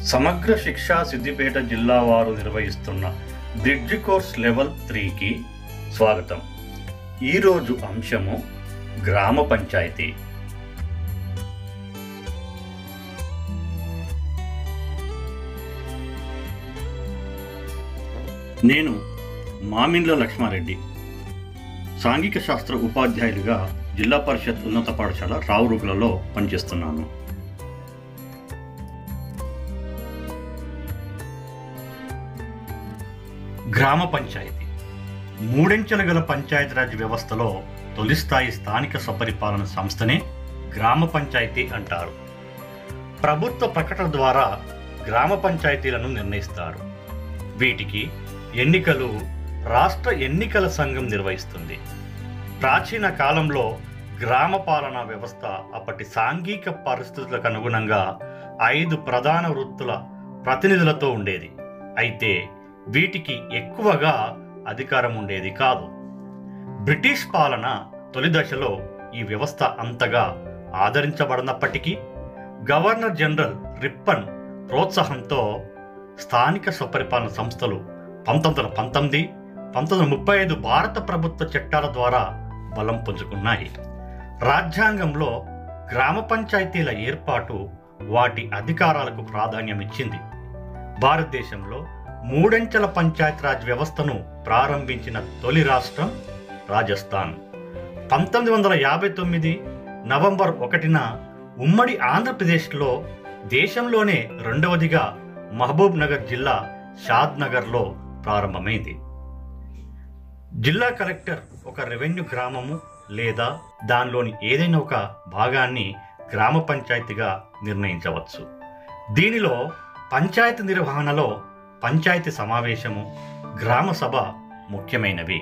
సమగ్ర శిక్ష సిద్దిపేట జిల్లా వారు నిర్వహిస్తున్న బ్రిడ్జ్ కోర్స్ లెవెల్ త్రీకి స్వాగతం ఈరోజు అంశము గ్రామ పంచాయతీ నేను మామిండ్ల లక్ష్మారెడ్డి సాంఘిక శాస్త్ర ఉపాధ్యాయులుగా జిల్లా పరిషత్ ఉన్నత పాఠశాల రావురుకులలో పనిచేస్తున్నాను గ్రామ పంచాయతీ మూడెంచెల గల పంచాయతీరాజ్ వ్యవస్థలో తొలి స్థాయి స్థానిక స్వపరిపాలన సంస్థనే గ్రామ పంచాయతీ అంటారు ప్రభుత్వ ప్రకటన ద్వారా గ్రామ పంచాయతీలను నిర్ణయిస్తారు వీటికి ఎన్నికలు రాష్ట్ర ఎన్నికల సంఘం నిర్వహిస్తుంది ప్రాచీన కాలంలో గ్రామ పాలనా వ్యవస్థ అప్పటి సాంఘిక పరిస్థితులకు అనుగుణంగా ఐదు ప్రధాన వృత్తుల ప్రతినిధులతో ఉండేది అయితే వీటికి ఎక్కువగా అధికారం ఉండేది కాదు బ్రిటిష్ పాలన తొలి దశలో ఈ వ్యవస్థ అంతగా ఆదరించబడినప్పటికీ గవర్నర్ జనరల్ రిప్పన్ ప్రోత్సాహంతో స్థానిక స్వపరిపాలన సంస్థలు పంతొమ్మిది వందల పంతొమ్మిది పంతొమ్మిది వందల ముప్పై ఐదు భారత ప్రభుత్వ చట్టాల ద్వారా బలం పుంజుకున్నాయి రాజ్యాంగంలో గ్రామ పంచాయతీల ఏర్పాటు వాటి అధికారాలకు ప్రాధాన్యం ఇచ్చింది భారతదేశంలో మూడంచెల పంచాయతీరాజ్ వ్యవస్థను ప్రారంభించిన తొలి రాష్ట్రం రాజస్థాన్ పంతొమ్మిది వందల యాభై తొమ్మిది నవంబర్ ఒకటిన ఉమ్మడి ఆంధ్రప్రదేశ్లో దేశంలోనే రెండవదిగా మహబూబ్ నగర్ జిల్లా షాద్ నగర్లో ప్రారంభమైంది జిల్లా కలెక్టర్ ఒక రెవెన్యూ గ్రామము లేదా దానిలోని ఏదైనా ఒక భాగాన్ని గ్రామ పంచాయతీగా నిర్ణయించవచ్చు దీనిలో పంచాయతీ నిర్వహణలో పంచాయతీ సమావేశము గ్రామ సభ ముఖ్యమైనవి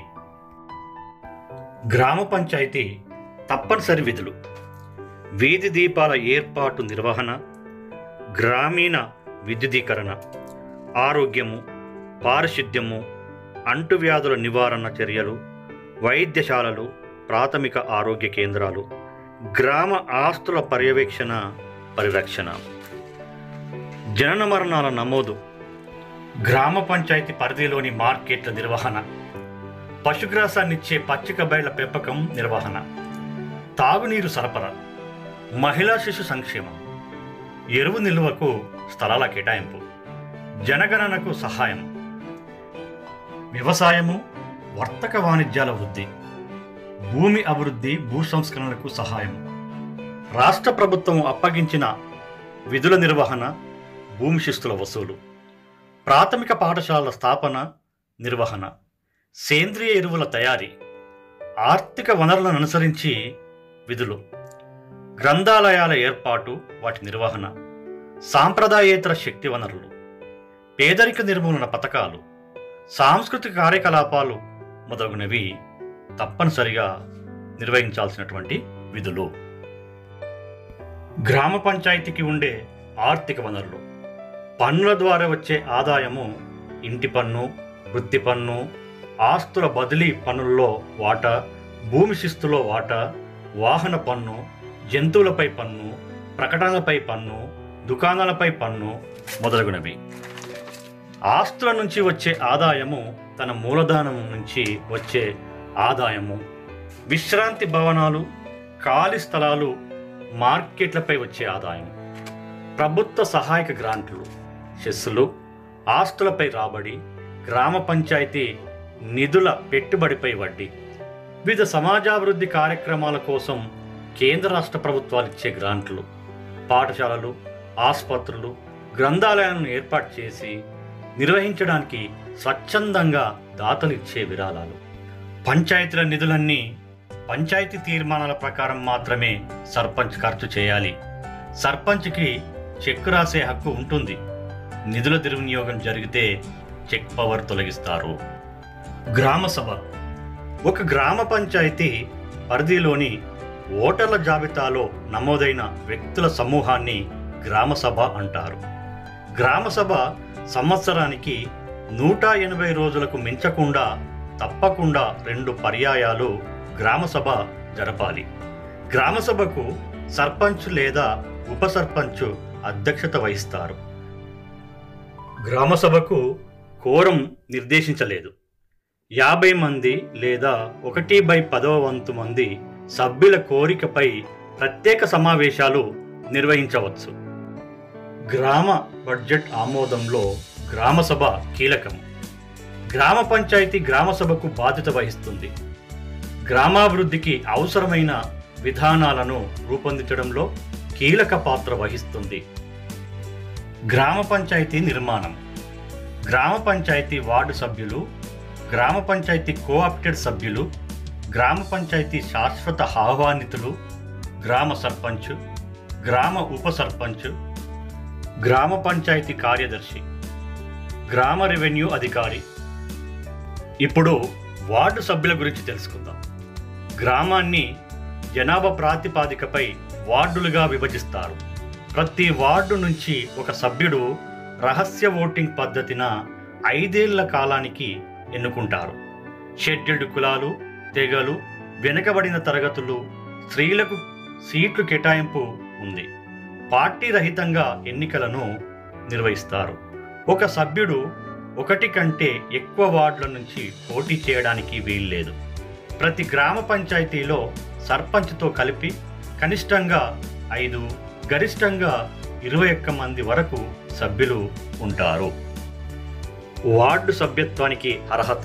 గ్రామ పంచాయతీ తప్పనిసరి విధులు వీధి దీపాల ఏర్పాటు నిర్వహణ గ్రామీణ విద్యుదీకరణ ఆరోగ్యము పారిశుద్ధ్యము అంటువ్యాధుల నివారణ చర్యలు వైద్యశాలలు ప్రాథమిక ఆరోగ్య కేంద్రాలు గ్రామ ఆస్తుల పర్యవేక్షణ పరిరక్షణ జనన మరణాల నమోదు గ్రామ పంచాయతీ పరిధిలోని మార్కెట్ల నిర్వహణ పశుగ్రాసాన్నిచ్చే పచ్చిక బయళ్ల పెంపకం నిర్వహణ తాగునీరు సరఫరా మహిళా శిశు సంక్షేమం ఎరువు నిల్వకు స్థలాల కేటాయింపు జనగణనకు సహాయం వ్యవసాయము వర్తక వాణిజ్యాల వృద్ధి భూమి అభివృద్ధి భూ సంస్కరణలకు సహాయం రాష్ట్ర ప్రభుత్వం అప్పగించిన విధుల నిర్వహణ భూమి శిస్తుల వసూలు ప్రాథమిక పాఠశాలల స్థాపన నిర్వహణ సేంద్రియ ఎరువుల తయారీ ఆర్థిక వనరులను అనుసరించి విధులు గ్రంథాలయాల ఏర్పాటు వాటి నిర్వహణ సాంప్రదాయేతర శక్తి వనరులు పేదరిక నిర్మూలన పథకాలు సాంస్కృతిక కార్యకలాపాలు మొదలగునవి తప్పనిసరిగా నిర్వహించాల్సినటువంటి విధులు గ్రామ పంచాయతీకి ఉండే ఆర్థిక వనరులు పన్నుల ద్వారా వచ్చే ఆదాయము ఇంటి పన్ను వృత్తి పన్ను ఆస్తుల బదిలీ పన్నుల్లో వాటా భూమి శిస్తులో వాటా వాహన పన్ను జంతువులపై పన్ను ప్రకటనలపై పన్ను దుకాణాలపై పన్ను మొదలగునవి ఆస్తుల నుంచి వచ్చే ఆదాయము తన మూలధనం నుంచి వచ్చే ఆదాయము విశ్రాంతి భవనాలు ఖాళీ స్థలాలు మార్కెట్లపై వచ్చే ఆదాయం ప్రభుత్వ సహాయక గ్రాంట్లు సెస్సులు ఆస్తులపై రాబడి గ్రామ పంచాయతీ నిధుల పెట్టుబడిపై వడ్డీ వివిధ సమాజాభివృద్ధి కార్యక్రమాల కోసం కేంద్ర రాష్ట్ర ప్రభుత్వాలు ఇచ్చే గ్రాంట్లు పాఠశాలలు ఆసుపత్రులు గ్రంథాలయాలను ఏర్పాటు చేసి నిర్వహించడానికి స్వచ్ఛందంగా దాతలు ఇచ్చే విరాళాలు పంచాయతీల నిధులన్నీ పంచాయతీ తీర్మానాల ప్రకారం మాత్రమే సర్పంచ్ ఖర్చు చేయాలి సర్పంచ్కి చెక్ రాసే హక్కు ఉంటుంది నిధుల దుర్వినియోగం జరిగితే చెక్ పవర్ తొలగిస్తారు గ్రామ సభ ఒక గ్రామ పంచాయతీ పరిధిలోని ఓటర్ల జాబితాలో నమోదైన వ్యక్తుల సమూహాన్ని గ్రామ సభ అంటారు గ్రామ సభ సంవత్సరానికి నూట ఎనభై రోజులకు మించకుండా తప్పకుండా రెండు పర్యాయాలు గ్రామసభ జరపాలి గ్రామసభకు సర్పంచ్ లేదా ఉప సర్పంచ్ అధ్యక్షత వహిస్తారు గ్రామసభకు కోరం నిర్దేశించలేదు యాభై మంది లేదా ఒకటి బై పదవ వంతు మంది సభ్యుల కోరికపై ప్రత్యేక సమావేశాలు నిర్వహించవచ్చు గ్రామ బడ్జెట్ ఆమోదంలో గ్రామసభ కీలకం గ్రామ పంచాయతీ గ్రామసభకు బాధ్యత వహిస్తుంది గ్రామాభివృద్ధికి అవసరమైన విధానాలను రూపొందించడంలో కీలక పాత్ర వహిస్తుంది గ్రామ పంచాయతీ నిర్మాణం గ్రామ పంచాయతీ వార్డు సభ్యులు గ్రామ పంచాయతీ కోఆప్టెడ్ సభ్యులు గ్రామ పంచాయతీ శాశ్వత ఆహ్వానితులు గ్రామ సర్పంచ్ గ్రామ ఉప సర్పంచ్ గ్రామ పంచాయతీ కార్యదర్శి గ్రామ రెవెన్యూ అధికారి ఇప్పుడు వార్డు సభ్యుల గురించి తెలుసుకుందాం గ్రామాన్ని జనాభా ప్రాతిపాదికపై వార్డులుగా విభజిస్తారు ప్రతి వార్డు నుంచి ఒక సభ్యుడు రహస్య ఓటింగ్ పద్ధతిన ఐదేళ్ల కాలానికి ఎన్నుకుంటారు షెడ్యూల్డ్ కులాలు తెగలు వెనుకబడిన తరగతులు స్త్రీలకు సీట్లు కేటాయింపు ఉంది పార్టీ రహితంగా ఎన్నికలను నిర్వహిస్తారు ఒక సభ్యుడు ఒకటి కంటే ఎక్కువ వార్డుల నుంచి పోటీ చేయడానికి వీల్లేదు ప్రతి గ్రామ పంచాయతీలో సర్పంచ్తో కలిపి కనిష్టంగా ఐదు గరిష్టంగా ఇరవై ఒక్క మంది వరకు సభ్యులు ఉంటారు వార్డు సభ్యత్వానికి అర్హత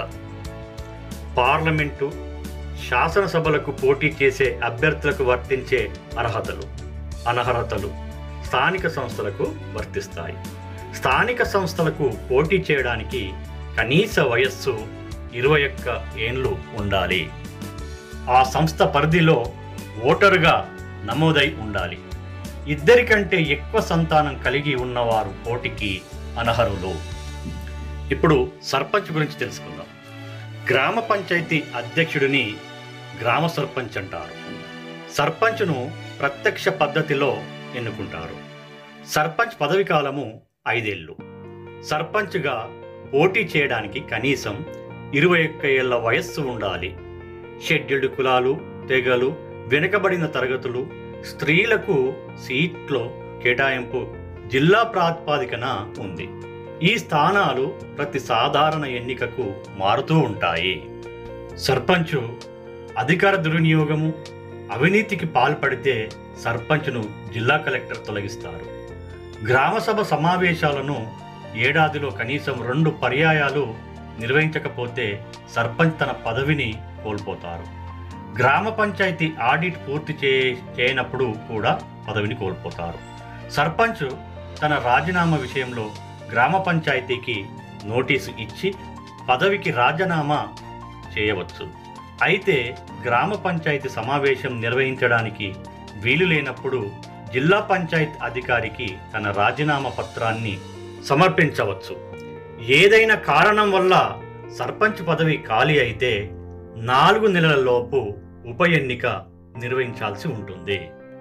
పార్లమెంటు శాసనసభలకు పోటీ చేసే అభ్యర్థులకు వర్తించే అర్హతలు అనర్హతలు స్థానిక సంస్థలకు వర్తిస్తాయి స్థానిక సంస్థలకు పోటీ చేయడానికి కనీస వయస్సు ఇరవై ఒక్క ఏండ్లు ఉండాలి ఆ సంస్థ పరిధిలో ఓటరుగా నమోదై ఉండాలి ఇద్దరి కంటే ఎక్కువ సంతానం కలిగి ఉన్నవారు పోటీకి అనర్హులు ఇప్పుడు సర్పంచ్ గురించి తెలుసుకుందాం గ్రామ పంచాయతీ అధ్యక్షుడిని గ్రామ సర్పంచ్ అంటారు సర్పంచ్ను ప్రత్యక్ష పద్ధతిలో ఎన్నుకుంటారు సర్పంచ్ పదవి కాలము ఐదేళ్ళు సర్పంచ్గా పోటీ చేయడానికి కనీసం ఇరవై ఒక్క ఏళ్ల వయస్సు ఉండాలి షెడ్యూల్డ్ కులాలు తెగలు వెనుకబడిన తరగతులు స్త్రీలకు సీట్లో కేటాయింపు జిల్లా ప్రాతిపాదికన ఉంది ఈ స్థానాలు ప్రతి సాధారణ ఎన్నికకు మారుతూ ఉంటాయి సర్పంచు అధికార దుర్వినియోగము అవినీతికి పాల్పడితే సర్పంచ్ను జిల్లా కలెక్టర్ తొలగిస్తారు గ్రామసభ సమావేశాలను ఏడాదిలో కనీసం రెండు పర్యాయాలు నిర్వహించకపోతే సర్పంచ్ తన పదవిని కోల్పోతారు గ్రామ పంచాయతీ ఆడిట్ పూర్తి చే చేయనప్పుడు కూడా పదవిని కోల్పోతారు సర్పంచ్ తన రాజీనామా విషయంలో గ్రామ పంచాయతీకి నోటీసు ఇచ్చి పదవికి రాజీనామా చేయవచ్చు అయితే గ్రామ పంచాయతీ సమావేశం నిర్వహించడానికి వీలు లేనప్పుడు జిల్లా పంచాయత్ అధికారికి తన రాజీనామా పత్రాన్ని సమర్పించవచ్చు ఏదైనా కారణం వల్ల సర్పంచ్ పదవి ఖాళీ అయితే నాలుగు నెలల లోపు ఉప ఎన్నిక నిర్వహించాల్సి ఉంటుంది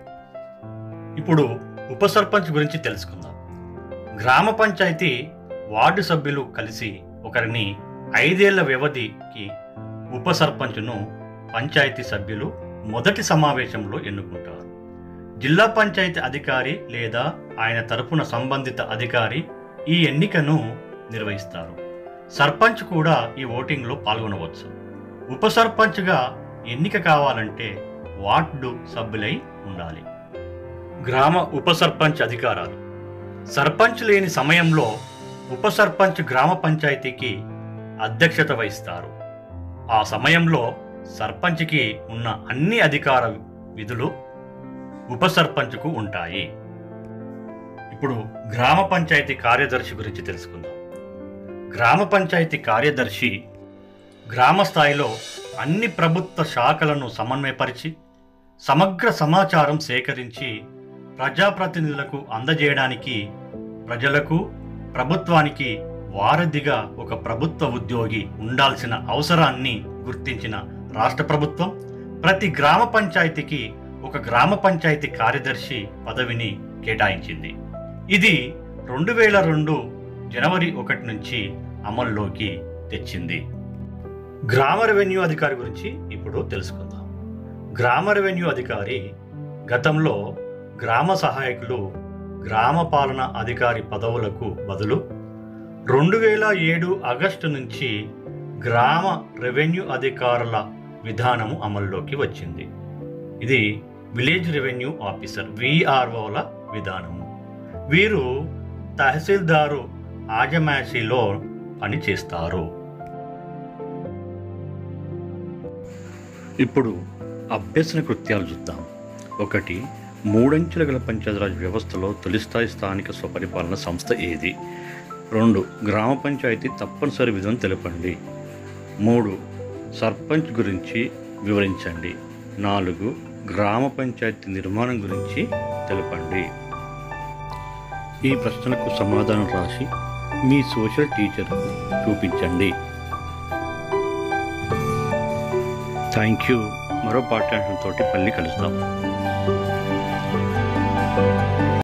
ఇప్పుడు ఉప సర్పంచ్ గురించి తెలుసుకుందాం గ్రామ పంచాయతీ వార్డు సభ్యులు కలిసి ఒకరిని ఐదేళ్ల వ్యవధికి ఉప సర్పంచ్ను పంచాయతీ సభ్యులు మొదటి సమావేశంలో ఎన్నుకుంటారు జిల్లా పంచాయతీ అధికారి లేదా ఆయన తరపున సంబంధిత అధికారి ఈ ఎన్నికను నిర్వహిస్తారు సర్పంచ్ కూడా ఈ ఓటింగ్లో పాల్గొనవచ్చు ఉప సర్పంచ్గా ఎన్నిక కావాలంటే వార్డు సభ్యులై ఉండాలి గ్రామ ఉప సర్పంచ్ అధికారాలు సర్పంచ్ లేని సమయంలో ఉప సర్పంచ్ గ్రామ పంచాయతీకి అధ్యక్షత వహిస్తారు ఆ సమయంలో సర్పంచ్కి ఉన్న అన్ని అధికార విధులు ఉప సర్పంచ్కు ఉంటాయి ఇప్పుడు గ్రామ పంచాయతీ కార్యదర్శి గురించి తెలుసుకుందాం గ్రామ పంచాయతీ కార్యదర్శి గ్రామ స్థాయిలో అన్ని ప్రభుత్వ శాఖలను సమన్వయపరిచి సమగ్ర సమాచారం సేకరించి ప్రజాప్రతినిధులకు అందజేయడానికి ప్రజలకు ప్రభుత్వానికి వారధిగా ఒక ప్రభుత్వ ఉద్యోగి ఉండాల్సిన అవసరాన్ని గుర్తించిన రాష్ట్ర ప్రభుత్వం ప్రతి గ్రామ పంచాయతీకి ఒక గ్రామ పంచాయతీ కార్యదర్శి పదవిని కేటాయించింది ఇది రెండు వేల రెండు జనవరి ఒకటి నుంచి అమల్లోకి తెచ్చింది గ్రామ రెవెన్యూ అధికారి గురించి ఇప్పుడు తెలుసుకుందాం గ్రామ రెవెన్యూ అధికారి గతంలో గ్రామ సహాయకులు గ్రామ పాలన అధికారి పదవులకు బదులు రెండు వేల ఏడు ఆగస్టు నుంచి గ్రామ రెవెన్యూ అధికారుల విధానము అమల్లోకి వచ్చింది ఇది విలేజ్ రెవెన్యూ ఆఫీసర్ విఆర్ఓల విధానము వీరు తహసీల్దారు ఆజమాషిలో పనిచేస్తారు ఇప్పుడు అభ్యసన కృత్యాలు చూద్దాం ఒకటి మూడంచెల గల పంచాయతీరాజ్ వ్యవస్థలో తొలిస్థాయి స్థానిక స్వపరిపాలన సంస్థ ఏది రెండు గ్రామ పంచాయతీ తప్పనిసరి విధం తెలపండి మూడు సర్పంచ్ గురించి వివరించండి నాలుగు గ్రామ పంచాయతీ నిర్మాణం గురించి తెలపండి ఈ ప్రశ్నలకు సమాధానం రాసి మీ సోషల్ టీచర్కు చూపించండి థ్యాంక్ యూ మరో పాఠ్యాంశంతో మళ్ళీ కలుద్దాం